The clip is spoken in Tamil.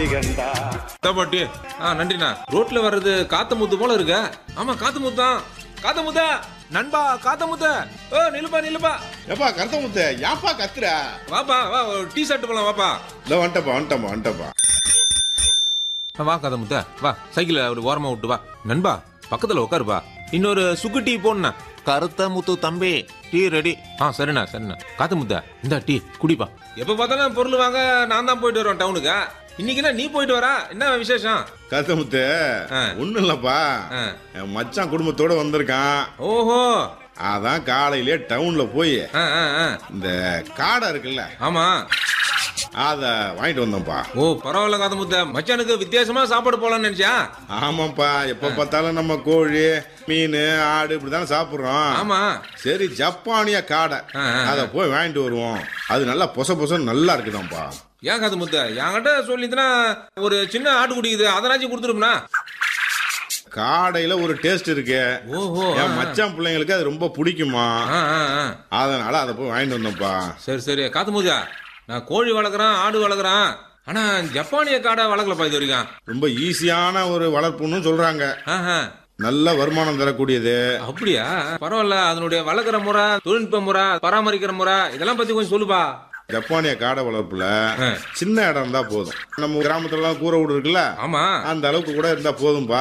கதி கண்டா பாட்டி ஆ நன்றிண்ணா ரோட்ல வர்றது காத்த முத்து போல இருக்க ஆமா காத்த முத்தான் காத்த முத்தா நண்பா காத்த முத்த ஓ நிலுப்பா நிலுப்பா ஏப்பா கருத்த முத்த ஏன்ப்பா கத்துற வாப்பா வா ஒரு டீ ஷர்ட் போலாம் வாப்பா இல்ல வந்துட்டப்பா வந்துட்டப்பா வந்துட்டப்பா ஆ, வா காத்த முத்த வா சைக்கிள ஒரு ஓரமா விட்டு வா நண்பா பக்கத்துல உட்காருப்பா இன்னொரு சுக்கு டீ போடணா கருத்த முத்து தம்பி டீ ரெடி ஆ சரிண்ணா சரிண்ணா காத்த முத்த இந்த டீ குடிப்பா எப்ப பார்த்தாலும் பொருள் வாங்க நான் தான் போயிட்டு வருவேன் டவுனுக்கு இன்னைக்கு என்ன நீ போயிட்டு வரா என்ன விசேஷம் கருத்த முத்த ஆ. ஒண்ணும் இல்லப்பா ஆ. என் மச்சான் குடும்பத்தோட வந்திருக்கான் ஓஹோ அதான் காலையிலே டவுன்ல போய் ஆ ஆ ஆ இந்த காடை இருக்குல்ல ஆமா அத வாங்கிட்டு வந்தோம்ப்பா ஓ பரவாயில்ல காத்த முத்த மச்சானுக்கு வித்தியாசமா சாப்பாடு போலாம்னு நினைச்சியா ஆமாப்பா எப்ப பார்த்தாலும் நம்ம கோழி மீன் ஆடு இப்படிதானே சாப்பிடுறோம் ஆமா சரி ஜப்பானிய காடை ஆ, ஆ, அத போய் வாங்கிட்டு வருவோம் அது நல்லா பொச பொசன்னு நல்லா இருக்குதாம்ப்பா ஏன் காத்து முத்த என்கிட்ட சொல்லிதுன்னா ஒரு சின்ன ஆட்டு குடிக்குது அதனாச்சும் கொடுத்துரும்னா காடையில ஒரு டேஸ்ட் இருக்கு ஓஹோ என் மச்சான் பிள்ளைங்களுக்கு அது ரொம்ப பிடிக்குமா ஆ, ஆ, ஆ. அதனால அதை போய் வாங்கிட்டு வந்தோம்ப்பா சரி சரி காத்து முத்தா நான் கோழி வளர்க்குறேன் ஆடு வளர்க்குறேன் ஆனா ஜப்பானிய காடை வளர்க்கலப்பா இது வரைக்கும் ரொம்ப ஈஸியான ஒரு வளர்ப்புன்னு சொல்றாங்க ஆஹா. நல்ல வருமானம் தரக்கூடியது அப்படியா பரவாயில்ல அதனுடைய வளர்க்குற முறை தொழில்நுட்ப முறை பராமரிக்கிற முறை இதெல்லாம் பத்தி கொஞ்சம் சொல்லுப்பா ஜப்பானிய காடை வளர்ப்புல ஆ. சின்ன இடம் இருந்தா போதும் நம்ம கிராமத்துல எல்லாம் கூரை வீடு இருக்குல்ல ஆமா அந்த அளவுக்கு கூட இருந்தா போதும்பா